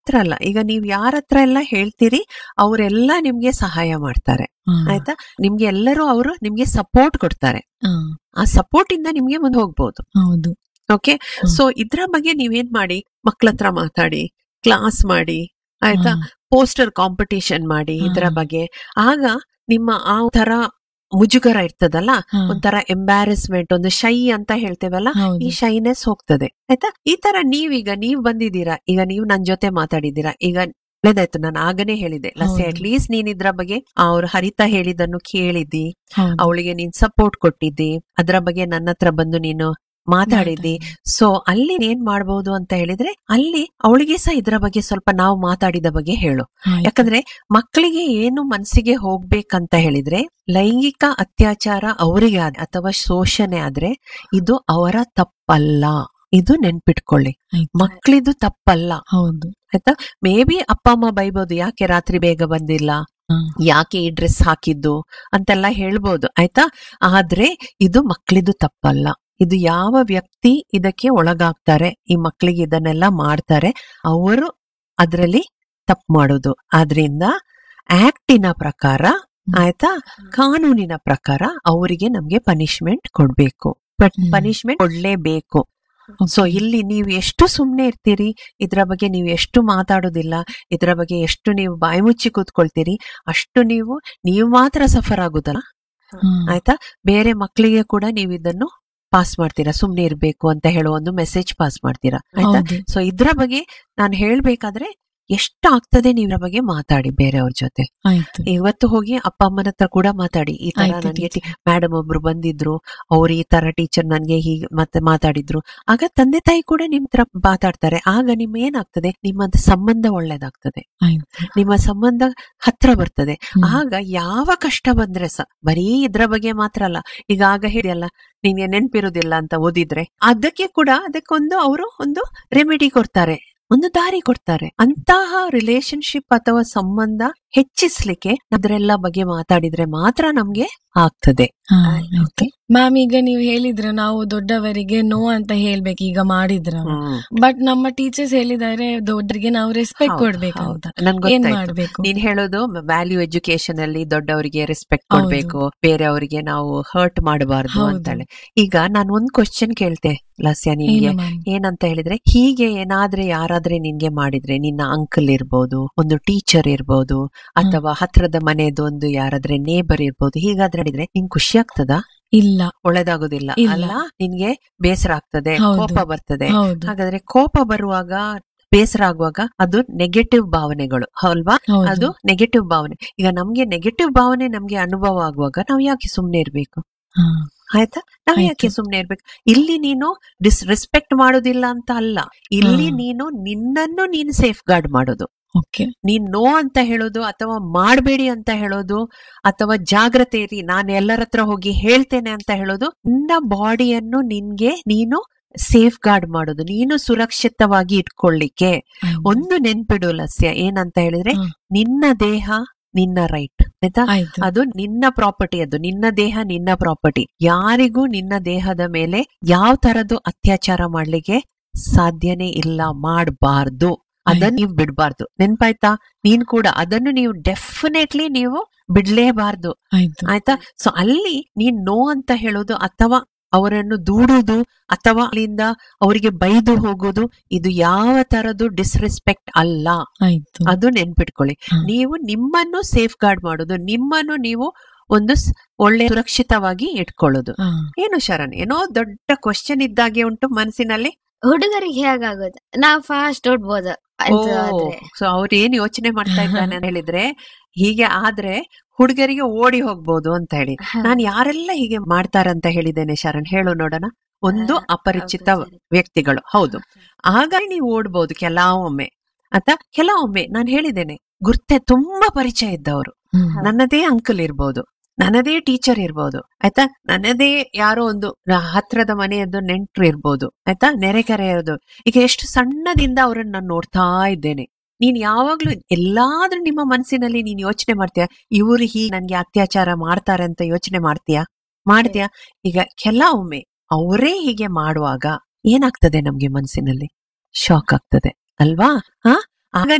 ಹತ್ರ ಅಲ್ಲ ಈಗ ನೀವ್ ಯಾರ ಹತ್ರ ಎಲ್ಲ ಹೇಳ್ತೀರಿ ಅವರೆಲ್ಲ ನಿಮ್ಗೆ ಸಹಾಯ ಮಾಡ್ತಾರೆ ಹಾ, ಆಯ್ತಾ ನಿಮ್ಗೆ ಎಲ್ಲರೂ ಅವರು ನಿಮ್ಗೆ ಸಪೋರ್ಟ್ ಕೊಡ್ತಾರೆ ಹಾ, ಆ ಸಪೋರ್ಟ್ ಇಂದ ನಿಮ್ಗೆ ಮುಂದೆ ಹೋಗ್ಬೋದು ಹೌದು ಓಕೆ ಹ್ಮ್. ಸೊ ಇದ್ರ ಬಗ್ಗೆ ನೀವೇನ್ ಮಾಡಿ ಮಕ್ಳ ಹತ್ರ ಮಾತಾಡಿ ಕ್ಲಾಸ್ ಮಾಡಿ ಆಯ್ತಾ ಹಾ, ಪೋಸ್ಟರ್ ಕಾಂಪಿಟೇಷನ್ ಮಾಡಿ ಇದ್ರ ಹಾ. ಬಗ್ಗೆ ಆಗ ನಿಮ್ಮ ಆ ತರ ಮುಜುಗರ ಇರ್ತದಲ್ಲ ಹಾ, ಒಂಥರ ಎಂಬ್ಯಾರಸ್ಮೆಂಟ್ ಒಂದು ಶೈ ಅಂತ ಹೇಳ್ತೇವಲ್ಲ ಹೌದು ಈ ಶೈನೆಸ್ ಹೋಗ್ತದೆ ಆಯ್ತಾ ಈ ತರ ನೀವೀಗ ನೀವ್ ಬಂದಿದ್ದೀರಾ ಈಗ ನೀವು ನನ್ ಜೊತೆ ಮಾತಾಡಿದ್ದೀರಾ ಈಗ ಒಳ್ಳೇದಾಯ್ತು ನಾನು ಆಗನೇ ಹೇಳಿದೆ ಲಸ್ಸೆ ಹೌದು. ಅಟ್ ಲೀಸ್ಟ್ ನೀನ್ ಇದ್ರ ಬಗ್ಗೆ ಅವ್ರು ಹರಿತಾ ಹೇಳಿದ್ದನ್ನು ಕೇಳಿದ್ದಿ ಹೌದು. ಅವಳಿಗೆ ನೀನ್ ಸಪೋರ್ಟ್ ಕೊಟ್ಟಿದ್ದಿ ಅದ್ರ ಬಗ್ಗೆ ನನ್ನ ಹತ್ರ ಬಂದು ನೀನು ಮಾತಾಡಿದ್ದಿ ಸೊ ಅಲ್ಲಿ ಏನ್ ಮಾಡ್ಬೋದು ಅಂತ ಹೇಳಿದ್ರೆ ಅಲ್ಲಿ ಅವಳಿಗೆ ಸಹ ಇದ್ರ ಬಗ್ಗೆ ಸ್ವಲ್ಪ ನಾವು ಮಾತಾಡಿದ ಬಗ್ಗೆ ಹೇಳು ಆಯ್ತು. ಯಾಕಂದ್ರೆ ಮಕ್ಕಳಿಗೆ ಏನು ಮನಸ್ಸಿಗೆ ಹೋಗ್ಬೇಕಂತ ಹೇಳಿದ್ರೆ ಲೈಂಗಿಕ ಅತ್ಯಾಚಾರ ಅವರಿಗೆ ಆದ ಅಥವಾ ಶೋಷಣೆ ಆದ್ರೆ ಇದು ಅವರ ತಪ್ಪಲ್ಲ ಇದು ನೆನ್ಪಿಟ್ಕೊಳ್ಳಿ ಆಯ್ತು. ಮಕ್ಕಳಿದು ತಪ್ಪಲ್ಲ ಹೌದು ಆಯ್ತಾ ಮೇ ಬಿ ಅಪ್ಪ ಅಮ್ಮ ಬೈಬೋದು ಯಾಕೆ ರಾತ್ರಿ ಬೇಗ ಬಂದಿಲ್ಲ ಹಾ. ಯಾಕೆ ಈ ಡ್ರೆಸ್ ಹಾಕಿದ್ದು ಅಂತೆಲ್ಲ ಹೇಳ್ಬೋದು ಆಯ್ತಾ ಆದ್ರೆ ಇದು ಮಕ್ಕಳಿದು ತಪ್ಪಲ್ಲ ಇದು ಯಾವ ವ್ಯಕ್ತಿ ಇದಕ್ಕೆ ಒಳಗಾಗ್ತಾರೆ ಈ ಮಕ್ಕಳಿಗೆ ಇದನ್ನೆಲ್ಲ ಮಾಡ್ತಾರೆ ಅವರು ಅದರಲ್ಲಿ ತಪ್ಪು ಮಾಡೋದು ಆದ್ರಿಂದ ಆಕ್ಟಿನ ಪ್ರಕಾರ ಆಯ್ತಾ ಕಾನೂನಿನ ಪ್ರಕಾರ ಅವರಿಗೆ ನಮ್ಗೆ ಪನಿಷ್ಮೆಂಟ್ ಕೊಡ್ಬೇಕು ಬಟ್ ಹ್ಮ್. ಪನಿಷ್ಮೆಂಟ್ ಕೊಡ್ಲೇಬೇಕು Okay. ಸೊ ಇಲ್ಲಿ ನೀವು ಎಷ್ಟು ಸುಮ್ನೆ ಇರ್ತೀರಿ ಇದ್ರ ಬಗ್ಗೆ ನೀವು ಎಷ್ಟು ಮಾತಾಡೋದಿಲ್ಲ ಇದ್ರ ಬಗ್ಗೆ ಎಷ್ಟು ನೀವು ಬಾಯಿ ಮುಚ್ಚಿ ಕೂತ್ಕೊಳ್ತೀರಿ ಅಷ್ಟು ನೀವು ನೀವು ಮಾತ್ರ ಸಫರ್ ಆಗುದಲ್ಲ ಹಾ, ಆಯ್ತಾ ಬೇರೆ ಮಕ್ಕಳಿಗೆ ಕೂಡ ನೀವು ಇದನ್ನು ಪಾಸ್ ಮಾಡ್ತೀರಾ ಸುಮ್ನೆ ಇರ್ಬೇಕು ಅಂತ ಹೇಳೋ ಒಂದು ಮೆಸೇಜ್ ಪಾಸ್ ಮಾಡ್ತೀರಾ ಆಯ್ತಾ ಹೌದು ಸೊ ಇದ್ರ ಬಗ್ಗೆ ನಾನು ಹೇಳ್ಬೇಕಾದ್ರೆ ಎಷ್ಟು ಆಗ್ತದೆ ನೀವು ಇದ್ರ ಬಗ್ಗೆ ಮಾತಾಡಿ ಬೇರೆಯವ್ರ ಜೊತೆ ಆಯ್ತು ಇವತ್ತು ಹೋಗಿ ಅಪ್ಪ ಅಮ್ಮನ ಹತ್ರ ಕೂಡ ಮಾತಾಡಿ ಈ ತರ ಆಯ್ತು ನನ್ಗೆ teacher. ಮೇಡಮ್ ಒಬ್ರು ಬಂದಿದ್ರು ಅವ್ರು ಈ ತರ ಟೀಚರ್ ನನ್ಗೆ ಹೀಗೆ ಮತ್ತೆ ಮಾತಾಡಿದ್ರು ಆಗ ತಂದೆ ತಾಯಿ ಕೂಡ ನಿಮ್ ಹತ್ರ ಮಾತಾಡ್ತಾರೆ ಆಗ ನಿಮ್ ಏನಾಗ್ತದೆ ನಿಮ್ಮ ಸಂಬಂಧ ಒಳ್ಳೇದಾಗ್ತದೆ ಆಯ್ತು ನಿಮ್ಮ ಸಂಬಂಧ ಹತ್ರ ಬರ್ತದೆ ಹ್ಮ್. ಆಗ ಯಾವ ಕಷ್ಟ ಬಂದ್ರೆ ಸ ಬರೀ ಇದ್ರ ಬಗ್ಗೆ ಮಾತ್ರ ಅಲ್ಲ ಈಗ ಆಗ ಹೇಳಿಯಲ್ಲ ನಿನ್ಗೆ ನೆನ್ಪಿರುದಿಲ್ಲ ಅಂತ ಓದಿದ್ರೆ ಅದಕ್ಕೆ ಕೂಡ ಅದಕ್ಕೊಂದು ಅವರು ಒಂದು ರೆಮಿಡಿ ಕೊಡ್ತಾರೆ ಒಂದು ದಾರಿ ಕೊಡ್ತಾರೆ ಅಂತಹ ರಿಲೇಶನ್ಶಿಪ್ ಅಥವಾ ಸಂಬಂಧ ಹೆಚ್ಚಿಸ್ಲಿಕ್ಕೆ ಅದ್ರೆಲ್ಲ ಬಗ್ಗೆ ಮಾತಾಡಿದ್ರೆ ಮಾತ್ರ ನಮ್ಗೆ ಆಗ್ತದೆ ಹಾ, ಆಯ್ತು. ಆಯ್ತು ಮ್ಯಾಮ್ ಈಗ ನೀವು ಹೇಳಿದ್ರ ನಾವು ದೊಡ್ಡವರಿಗೆ ನೋ ಅಂತ ಹೇಳ್ಬೇಕು ಈಗ ಮಾಡಿದ್ರ ಬಟ್ ನಮ್ಮ ಟೀಚರ್ಸ್ ಹೇಳಿದ್ದಾರೆ ದೊಡ್ಡರಿಗೆ ನಾವು ರೆಸ್ಪೆಕ್ಟ್ ಹೌದು, ಕೊಡ್ಬೇಕಂತ ಹೌದು. ನನ್ಗ್ ಏನ್ ಗೊತ್ತಾಯ್ತು. ಮಾಡ್ಬೇಕು ನೀನ್ ಹೇಳೋದು ವ್ಯಾಲ್ಯೂ ಎಜುಕೇಶನ್ ಅಲ್ಲಿ ದೊಡ್ಡವರಿಗೆ ರೆಸ್ಪೆಕ್ಟ್ ಹೌದು. ಕೊಡ್ಬೇಕು ಬೇರೆಯವರಿಗೆ ನಾವು ಹರ್ಟ್ ಮಾಡಬಾರ್ದು ಹೌದು. ಅಂತೇಳಿ ಈಗ ನಾನು ಒಂದ್ ಕ್ವಶನ್ ಕೇಳ್ತೆ ಲಾಸ್ಯ ನಿನ್ಗೆ ಏನು ಮ್ಯಾಮ್ ಏನಂತ ಹೇಳಿದ್ರೆ ಹೀಗೆ ಏನಾದ್ರೆ ಯಾರಾದ್ರೆ ನಿನ್ಗೆ ಮಾಡಿದ್ರೆ ನಿನ್ನ ಅಂಕಲ್ ಇರ್ಬೋದು ಒಂದು ಟೀಚರ್ ಇರ್ಬೋದು ಅಥವಾ ಹತ್ರದ ಮನೆಯದು ಒಂದು ಯಾರಾದ್ರೆ ನೇಬರ್ ಇರ್ಬೋದು ಹೀಗಾದ್ರೆ ಹೇಳಿದ್ರೆ ನಿಂಗ್ ಖುಷಿ ಆಗ್ತದಾ ಇಲ್ಲ ಒಳ್ಳೇದಾಗೋದಿಲ್ಲ ಇಲ್ಲ. ಅಲ್ಲ ನಿನ್ಗೆ ಬೇಸರ ಆಗ್ತದೆ ಹೌದು. ಕೋಪ ಬರ್ತದೆ ಹೌದು ಹಾಗಾದ್ರೆ ಕೋಪ ಬರುವಾಗ ಬೇಸರ ಆಗುವಾಗ ಅದು ನೆಗೆಟಿವ್ ಭಾವನೆಗಳು ಅಲ್ವಾ ಹೌದು. ಅದು ನೆಗೆಟಿವ್ ಭಾವನೆ ಈಗ ನಮ್ಗೆ ನೆಗೆಟಿವ್ ಭಾವನೆ ನಮ್ಗೆ ಅನುಭವ ಆಗುವಾಗ ನಾವು ಯಾಕೆ ಸುಮ್ನೆ ಇರ್ಬೇಕು ಹಾ, ಆಯ್ತಾ ನಾವ್ ಆಯ್ತು. ಯಾಕೆ ಸುಮ್ನೆ ಇರ್ಬೇಕು ಇಲ್ಲಿ ನೀನು ಡಿಸ್ ರೆಸ್ಪೆಕ್ಟ್ ಮಾಡೋದಿಲ್ಲ ಅಂತ ಅಲ್ಲ ಇಲ್ಲಿ ಹಾ. ನೀನು ನಿನ್ನನ್ನು ನೀನು ಸೇಫ್ ಗಾರ್ಡ್ ಮಾಡೋದು ಓಕೆ ನೀನ್ ನೋ ಅಂತ ಹೇಳೋದು ಅಥವಾ ಮಾಡಬೇಡಿ ಅಂತ ಹೇಳೋದು ಅಥವಾ ಜಾಗ್ರತೆ ಇರಿ ನಾನು ಎಲ್ಲರ ಹತ್ರ ಹೋಗಿ ಹೇಳ್ತೇನೆ ಅಂತ ಹೇಳೋದು ನಿನ್ನ ಬಾಡಿಯನ್ನು ನಿನ್ಗೆ ನೀನು ಸೇಫ್ ಗಾರ್ಡ್ ಮಾಡೋದು ನೀನು ಸುರಕ್ಷಿತವಾಗಿ ಇಟ್ಕೊಳ್ಳಿಕ್ಕೆ ಆಯ್ತು. ಒಂದು ನೆನ್ಪಿಡು ಲಸ್ಯ ಏನಂತ ಹೇಳಿದ್ರೆ ಹಾ. ನಿನ್ನ ದೇಹ ನಿನ್ನ ರೈಟ್ ಆಯ್ತಾ ಆಯ್ತು ಅದು ನಿನ್ನ ಪ್ರಾಪರ್ಟಿ ಅದು ನಿನ್ನ ದೇಹ ನಿನ್ನ ಪ್ರಾಪರ್ಟಿ ಯಾರಿಗೂ ನಿನ್ನ ದೇಹದ ಮೇಲೆ ಯಾವ ತರದ್ದು ಅತ್ಯಾಚಾರ ಮಾಡ್ಲಿಕ್ಕೆ ಸಾಧ್ಯನೇ ಇಲ್ಲ ಮಾಡಬಾರ್ದು ಅದನ್ನ ನೀವು ಬಿಡ್ಬಾರ್ದು ನೆನ್ಪಾಯ್ತಾ ನೀನ್ ಕೂಡ ಅದನ್ನು ನೀವು ಡೆಫಿನೆಟ್ಲಿ ನೀವು ಬಿಡ್ಲೇಬಾರ್ದು ಆಯ್ತು ಆಯ್ತಾ ಸೊ ಅಲ್ಲಿ ನೀನ್ ನೋ ಅಂತ ಹೇಳೋದು ಅಥವಾ ಅವರನ್ನು ದೂಡುದು ಅಥವಾ ಅಲ್ಲಿಂದ ಅವರಿಗೆ ಬೈದು ಹೋಗೋದು ಇದು ಯಾವ ತರದ್ದು ಡಿಸ್ರೆಸ್ಪೆಕ್ಟ್ ಅಲ್ಲ ಆಯ್ತು ಅದು ನೆನ್ಪಿಟ್ಕೊಳ್ಳಿ ಹಾ. ನೀವು ನಿಮ್ಮನ್ನು ಸೇಫ್ ಗಾರ್ಡ್ ಮಾಡೋದು ನಿಮ್ಮನ್ನು ನೀವು ಒಂದು ಸ್- ಒಳ್ಳೆ ಸುರಕ್ಷಿತವಾಗಿ ಇಟ್ಕೊಳ್ಳೋದು ಹಾ, ಏನು ಶರಣ್ ಏನೋ ದೊಡ್ಡ ಕ್ವಶನ್ ಇದ್ದಾಗೆ ಉಂಟು ಮನಸ್ಸಿನಲ್ಲಿ ಹುಡುಗರಿಗೆ ಹೇಗಾಗೋದು ನಾವ್ ಫಾಸ್ಟ್ ಓಡ್ಬೋದು ಅಂತ ಆದ್ರೆ ಸೊ ಅವ್ರು ಏನ್ ಯೋಚನೆ ಮಾಡ್ತಾ ಇದ್ದಾನೆ ಅಂತ ಹೇಳಿದ್ರೆ ಹೀಗೆ ಆದ್ರೆ ಹುಡುಗರಿಗೆ ಓಡಿ ಹೋಗ್ಬೋದು ಅಂತ ಹೇಳಿ ನಾನ್ ಯಾರೆಲ್ಲ ಹೀಗೆ ಮಾಡ್ತಾರೆ ಅಂತ ಹೇಳಿದ್ದೇನೆ ಶರಣ್ ಹೇಳು ನೋಡೋಣ ಒಂದು ಆ, ಅಪರಿಚಿತ ಹೌದು, ಸರಿ. ವ್ಯಕ್ತಿಗಳು ಹೌದು ಆಗ ನೀವು ಓಡ್ಬೋದು ಕೆಲವೊಮ್ಮೆ ಅಥವಾ ಕೆಲವೊಮ್ಮೆ ನಾನು ಹೇಳಿದ್ದೇನೆ ಗುರ್ತೆ ತುಂಬಾ ಪರಿಚಯ ಇದ್ದವರು ಹ್ಮ್. ನನ್ನದೇ ಅಂಕಲ್ ಇರ್ಬೋದು ನನ್ನದೇ ಟೀಚರ್ ಇರ್ಬೋದು ಆಯ್ತಾ ನನ್ನದೇ ಯಾರೋ ಒಂದು ನ- ಹತ್ರದ ಮನೆಯದ್ದು ನೆಂಟ್ರು ಇರ್ಬೋದು ಆಯ್ತಾ ನೆರೆಕರೆಯೋದು ಈಗ ಎಷ್ಟು ಸಣ್ಣದಿಂದ ಅವರನ್ನ ನಾನು ನೋಡ್ತಾ ಇದ್ದೇನೆ ನೀನ್ ಯಾವಾಗ್ಲೂ ಎಲ್ಲಾದ್ರೂ ನಿಮ್ಮ ಮನಸ್ಸಿನಲ್ಲಿ ನೀನ್ ಯೋಚನೆ ಮಾಡ್ತೀಯ ಇವ್ರು ಹೀಗೆ ನನ್ಗೆ ಅತ್ಯಾಚಾರ ಮಾಡ್ತಾರೆ ಅಂತ ಯೋಚನೆ ಮಾಡ್ತೀಯಾ ಮಾಡ್ತೀಯಾ ಈಗ ಕೆಲವೊಮ್ಮೆ ಅವರೇ ಹೀಗೆ ಮಾಡುವಾಗ ಏನಾಗ್ತದೆ ನಮ್ಗೆ ಮನಸ್ಸಿನಲ್ಲಿ ಶಾಕ್ ಆಗ್ತದೆ ಅಲ್ವಾ ಹಾ ಆಗ